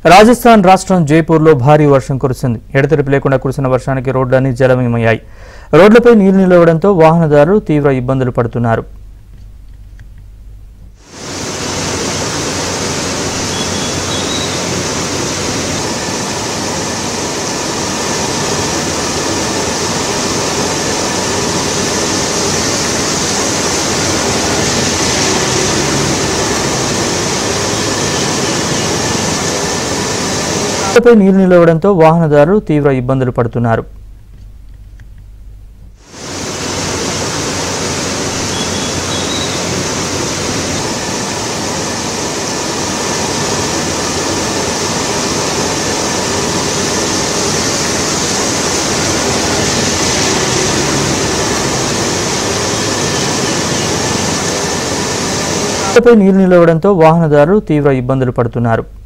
రాజస్థాన్ రాష్ట్రం జైపూర్లో భారీ వర్షం కురిసింది ఎడతెరిపి లేకుండా కురిసిన వర్షానికి రోడ్లన్నీ జలమయమయ్యాయి రోడ్లపై నీరు నిలవడంతో వాహనదారులు తీవ్ర ఇబ్బందులు పడుతున్నారు రోడ్లపై నీరు నిలవడంతో వాహనదారులు తీవ్ర ఇబ్బందులు పడుతున్నారు రోడ్లపై నీరు నిలవడంతో వాహనదారులు తీవ్ర ఇబ్బందులు పడుతున్నారు